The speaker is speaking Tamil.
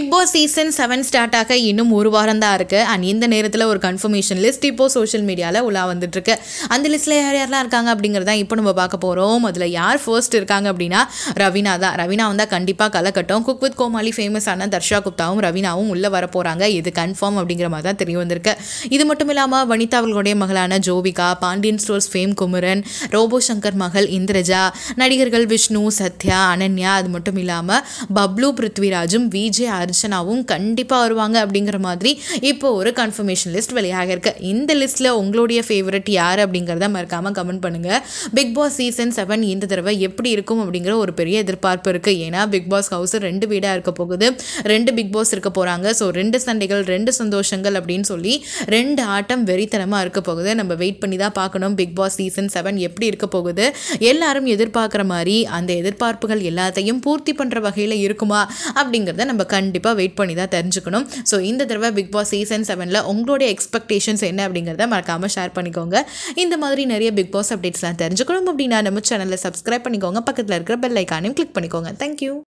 big Boss season seven start ஆக இன்னும் ஒரு வாரம் தான் இருக்குது அண்ட் இந்த நேரத்தில் ஒரு கன்ஃபர்மேஷன் லிஸ்ட் இப்போ சோஷியல் மீடியாவில் உலா வந்துட்டுருக்கு அந்த லிஸ்ட்டில் யார் யாரெல்லாம் இருக்காங்க அப்படிங்கிறத இப்போ நம்ம பார்க்க போகிறோம் அதில் யார் ஃபர்ஸ்ட் இருக்காங்க அப்படின்னா ரவீனா தான் ரவீனா வந்தால் கண்டிப்பாக கலக்கட்டும் குக் வித் கோமாளி ஃபேமஸான தர்ஷா குப்தாவும் ரவீனாவும் உள்ளே வர போகிறாங்க இது கன்ஃபார்ம் அப்படிங்கிற மாதிரி தான் தெரிய வந்திருக்கு இது மட்டும் இல்லாமல் வனிதா அவர்களுடைய மகளான Jovika Pandian stores fame Kumaran Robo Shankar மகள் இந்திரஜா நடிகர்கள் விஷ்ணு சத்யா அனன்யா அது மட்டும் இல்லாமல் பப்ளு பிருத்விராஜும் விஜே அர்ச்சனாவும் கண்டிப்பாக வருவாங்க அப்படிங்கிற மாதிரி இப்போ ஒரு கன்ஃபர்மேஷன் லிஸ்ட் வெளியாக இருக்கு இந்த லிஸ்ட்டில் உங்களுடைய ஃபேவரட் யார் அப்படிங்கிறத மறக்காமல் கமெண்ட் பண்ணுங்கள் பிக் பாஸ் சீசன் செவன் இந்த தடவை எப்படி இருக்கும் அப்படிங்கிற ஒரு பெரிய எதிர்பார்ப்பு இருக்குது ஏன்னா பிக் பாஸ் ஹவுஸ் ரெண்டு வீடாக இருக்க போகுது ரெண்டு பிக் பாஸ் இருக்க போகிறாங்க ஸோ ரெண்டு சண்டைகள் ரெண்டு சந்தோஷங்கள் அப்படின்னு சொல்லி ரெண்டு ஆட்டம் வெறித்தனமாக இருக்க போகுது நம்ம வெயிட் பண்ணி தான் பார்க்கணும் பிக் பாஸ் சீசன் செவன் எப்படி இருக்க போகுது எல்லாரும் எதிர்பார்க்குற மாதிரி அந்த எதிர்பார்ப்புகள் எல்லாத்தையும் பூர்த்தி பண்ணுற வகையில் இருக்குமா அப்படிங்கிறத நம்ம கண்டிப்பாக வெயிட் பண்ணி தான் தெரிஞ்சுக்கணும் ஸோ இந்த தடவை பிக் பாஸ் சீசன் செவனில் உங்களுடைய எக்ஸ்பெக்டேஷன்ஸ் என்ன அப்படிங்கிறத மறக்காமல் ஷேர் பண்ணிக்கோங்க இந்த மாதிரி நிறைய பிக் பாஸ் அப்டேட்ஸ்லாம் தெரிஞ்சுக்கணும் அப்படின்னா நம்ம சேனலில் சப்ஸ்கிரைப் பண்ணிக்கோங்க பக்கத்தில் இருக்கிற பெல் ஐக்கானையும் கிளிக் பண்ணிக்கோங்க தேங்க்யூ